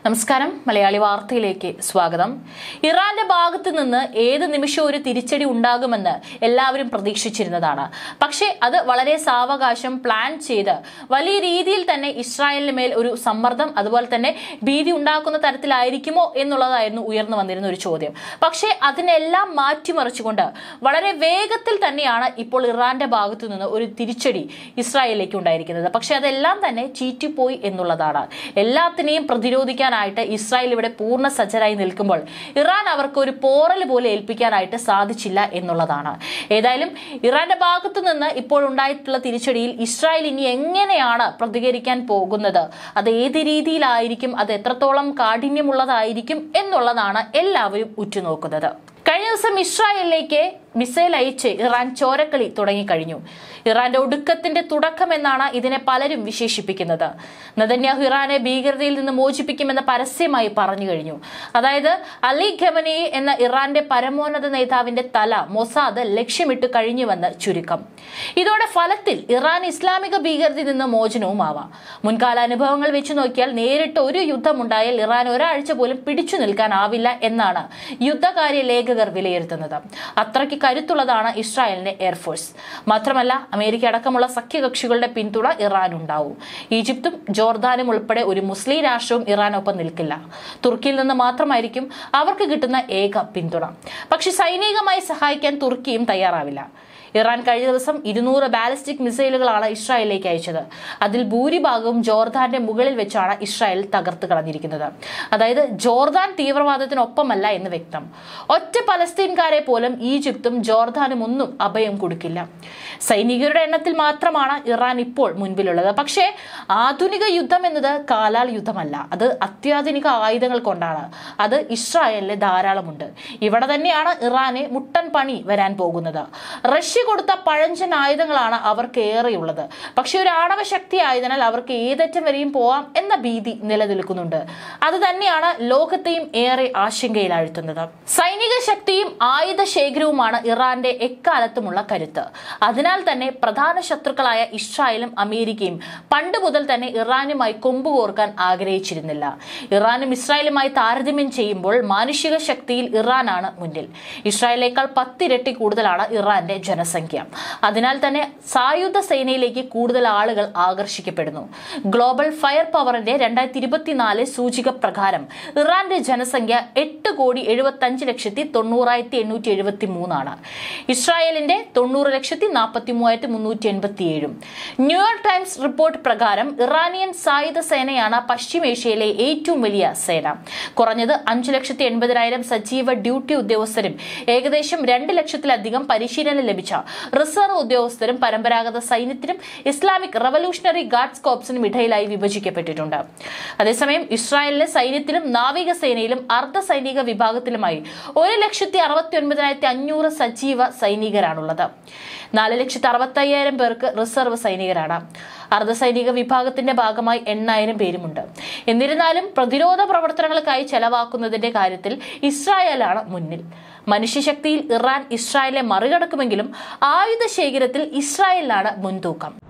നമസ്കാരം മലയാളി വാർത്തയിലേക്ക് സ്വാഗതം ഇറാന്റെ ഭാഗത്ത് നിന്ന് ഏത് നിമിഷവും ഒരു തിരിച്ചടി ഉണ്ടാകുമെന്ന് എല്ലാവരും പ്രതീക്ഷിച്ചിരുന്നതാണ് പക്ഷേ അത് വളരെ സാവകാശം പ്ലാൻ ചെയ്ത് വലിയ രീതിയിൽ തന്നെ ഇസ്രായേലിന് മേൽ ഒരു സമ്മർദ്ദം അതുപോലെ തന്നെ ഭീതി ഉണ്ടാക്കുന്ന തരത്തിലായിരിക്കുമോ എന്നുള്ളതായിരുന്നു ഉയർന്നു വന്നിരുന്ന ഒരു ചോദ്യം പക്ഷേ അതിനെല്ലാം മാറ്റിമറിച്ചുകൊണ്ട് വളരെ വേഗത്തിൽ തന്നെയാണ് ഇപ്പോൾ ഇറാന്റെ ഭാഗത്തു നിന്ന് ഒരു തിരിച്ചടി ഇസ്രായേലിലേക്ക് ഉണ്ടായിരിക്കുന്നത് പക്ഷെ അതെല്ലാം തന്നെ ചീറ്റിപ്പോയി എന്നുള്ളതാണ് എല്ലാത്തിനെയും പ്രതിരോധിക്കാനായിട്ട് ഇസ്രായേൽ ഇവിടെ പൂർണ്ണ സജ്ജരായി നിൽക്കുമ്പോൾ ഇറാൻ അവർക്ക് ഒരു പോറൽ പോലെ ഏൽപ്പിക്കാനായിട്ട് സാധിച്ചില്ല എന്നുള്ളതാണ് ഏതായാലും ഇറാന്റെ ഭാഗത്തു നിന്ന് ഇപ്പോൾ ഉണ്ടായിട്ടുള്ള തിരിച്ചടിയിൽ ഇസ്രായേൽ ഇനി എങ്ങനെയാണ് പ്രതികരിക്കാൻ പോകുന്നത് അത് ഏത് രീതിയിലായിരിക്കും അത് എത്രത്തോളം കാഠിന്യമുള്ളതായിരിക്കും എന്നുള്ളതാണ് എല്ലാവരും ഉറ്റുനോക്കുന്നത് കഴിഞ്ഞ ദിവസം ഇസ്രായേലിലേക്ക് മിസൈൽ അയച്ച് ഇറാൻ ചോരക്കളി തുടങ്ങിക്കഴിഞ്ഞു ഇറാന്റെ ഒടുക്കത്തിന്റെ തുടക്കം എന്നാണ് ഇതിനെ പലരും വിശേഷിപ്പിക്കുന്നത് നദന്യാഹു ഇറാനെ ഭീകരതയിൽ നിന്ന് മോചിപ്പിക്കുമെന്ന് പരസ്യമായി പറഞ്ഞു കഴിഞ്ഞു അതായത് അലി ഖമനി എന്ന ഇറാന്റെ പരമോന്നത നേതാവിന്റെ തല മൊസാദ് ലക്ഷ്യമിട്ട് കഴിഞ്ഞുവെന്ന് ചുരുക്കം ഇതോടെ ഫലത്തിൽ ഇറാൻ ഇസ്ലാമിക ഭീകരതയിൽ നിന്ന് മോചനവുമാവാം മുൻകാല അനുഭവങ്ങൾ വെച്ച് നോക്കിയാൽ നേരിട്ട് ഒരു യുദ്ധമുണ്ടായാൽ ഇറാൻ ഒരാഴ്ച പോലും പിടിച്ചു നിൽക്കാനാവില്ല എന്നാണ് യുദ്ധകാര്യ ലേഖകർ വിലയിരുത്തുന്നത് അത്രയ്ക്ക് കരുത്തുള്ളതാണ് ഇസ്രായേലിന്റെ എയർഫോഴ്സ് മാത്രമല്ല അമേരിക്ക അടക്കമുള്ള സഖ്യകക്ഷികളുടെ പിന്തുണ ഇറാൻ ഉണ്ടാവും ഈജിപ്തും ജോർദാനും ഉൾപ്പെടെ ഒരു മുസ്ലിം രാഷ്ട്രവും ഇറാനൊപ്പം നിൽക്കില്ല തുർക്കിയിൽ നിന്ന് മാത്രമായിരിക്കും അവർക്ക് കിട്ടുന്ന ഏക പിന്തുണ പക്ഷെ സൈനികമായി സഹായിക്കാൻ തുർക്കിയും തയ്യാറാവില്ല ഇറാൻ കഴിഞ്ഞ ദിവസം ഇരുന്നൂറ് ബാലിസ്റ്റിക് മിസൈലുകളാണ് ഇസ്രായേലിലേക്ക് അയച്ചത് അതിൽ ഭൂരിഭാഗവും ജോർദാന്റെ മുകളിൽ വെച്ചാണ് ഇസ്രായേൽ തകർത്ത് കളഞ്ഞിരിക്കുന്നത് അതായത് ജോർദാൻ തീവ്രവാദത്തിനൊപ്പമല്ല എന്ന് വ്യക്തം ഒറ്റ പലസ്തീൻകാരെ പോലും ഈജിപ്തും ജോർദാനും ഒന്നും അഭയം കൊടുക്കില്ല സൈനികരുടെ എണ്ണത്തിൽ മാത്രമാണ് ഇറാൻ ഇപ്പോൾ മുൻപിലുള്ളത് പക്ഷേ ആധുനിക യുദ്ധം എന്നത് കാലാൽ യുദ്ധമല്ല അത് അത്യാധുനിക ആയുധങ്ങൾ കൊണ്ടാണ് അത് ഇസ്രായേലിന് ധാരാളമുണ്ട് ഇവിടെ തന്നെയാണ് ഇറാന് മുട്ടൻ പണി വരാൻ പോകുന്നത് റഷ്യ കൊടുത്ത പഴഞ്ചൻ ആയുധങ്ങളാണ് അവർക്ക് ഏറെയുള്ളത് പക്ഷെ ഒരു ആണവ ശക്തി ആയതിനാൽ അവർക്ക് ഏതറ്റം വരെയും പോവാം എന്ന ഭീതി നിലനിൽക്കുന്നുണ്ട് അത് തന്നെയാണ് ലോകത്തെയും ഏറെ ആശങ്കയിലാഴ്ത്തുന്നത് സൈനിക ശക്തിയും ആയുധ ശേഖരവുമാണ് ഇറാന്റെ എക്കാലത്തുമുള്ള കരുത്ത് അതിനാൽ തന്നെ പ്രധാന ശത്രുക്കളായ ഇസ്രായേലും അമേരിക്കയും പണ്ട് മുതൽ തന്നെ ഇറാനുമായി കൊമ്പുകോർക്കാൻ ആഗ്രഹിച്ചിരുന്നില്ല ഇറാനും ഇസ്രായേലുമായി താരതമ്യം ചെയ്യുമ്പോൾ മാനുഷിക ശക്തിയിൽ ഇറാനാണ് മുന്നിൽ ഇസ്രായേലിനേക്കാൾ പത്തിരട്ടി കൂടുതലാണ് ഇറാന്റെ ജനസംഖ്യ അതിനാൽ തന്നെ സായുധ സേനയിലേക്ക് കൂടുതൽ ആളുകൾ ആകർഷിക്കപ്പെടുന്നു ഗ്ലോബൽ ഫയർ പവറിന്റെ രണ്ടായിരത്തി ഇരുപത്തിനാല് സൂചിക പ്രകാരം ഇറാന്റെ ജനസംഖ്യ എട്ട് കോടി എഴുപത്തി അഞ്ച് ലക്ഷത്തി തൊണ്ണൂറായിരത്തി എണ്ണൂറ്റി എഴുപത്തി മൂന്നാണ് ഇസ്രായേലിന്റെ തൊണ്ണൂറ് ലക്ഷത്തി നാൽപ്പത്തി മൂവായിരത്തി മുന്നൂറ്റി എൺപത്തി ഏഴും ന്യൂയോർക്ക് ടൈംസ് റിപ്പോർട്ട് പ്രകാരം ഇറാനിയൻ സായുധ സേനയാണ് പശ്ചിമേഷ്യയിലെ ഏറ്റവും വലിയ സേന കുറഞ്ഞത് അഞ്ചു ലക്ഷത്തി എൺപതിനായിരം സജീവ ഡ്യൂട്ടി ഉദ്യോഗസ്ഥരും ഏകദേശം രണ്ട് ലക്ഷത്തിലധികം പരിശീലനം ലഭിച്ച റിസർവ് ഉദ്യോഗസ്ഥരും പരമ്പരാഗത സൈന്യത്തിനും ഇസ്ലാമിക് റവല്യൂഷണറി ഗാർഡ്സ് കോപ്സിനും ഇടയിലായി വിഭജിക്കപ്പെട്ടിട്ടുണ്ട് അതേസമയം ഇസ്രായേലിലെ സൈന്യത്തിലും നാവികസേനയിലും അർദ്ധ സൈനിക വിഭാഗത്തിലുമായി ഒരു ലക്ഷത്തി അറുപത്തി ഒൻപതിനായിരത്തി അഞ്ഞൂറ് സജീവ സൈനികരാണുള്ളത് നാല് ലക്ഷത്തി അറുപത്തി അയ്യായിരം പേർക്ക് റിസർവ് സൈനികരാണ് അർദ്ധസൈനിക വിഭാഗത്തിന്റെ ഭാഗമായി എണ്ണായിരം പേരുമുണ്ട് എന്നിരുന്നാലും പ്രതിരോധ പ്രവർത്തനങ്ങൾക്കായി ചെലവാക്കുന്നതിന്റെ കാര്യത്തിൽ ഇസ്രായേലാണ് മുന്നിൽ മനുഷ്യശക്തിയിൽ ഇറാൻ ഇസ്രായേലിനെ മറികടക്കുമെങ്കിലും ആയുധ ശേഖരത്തിൽ ഇസ്രായേലിനാണ് മുൻതൂക്കം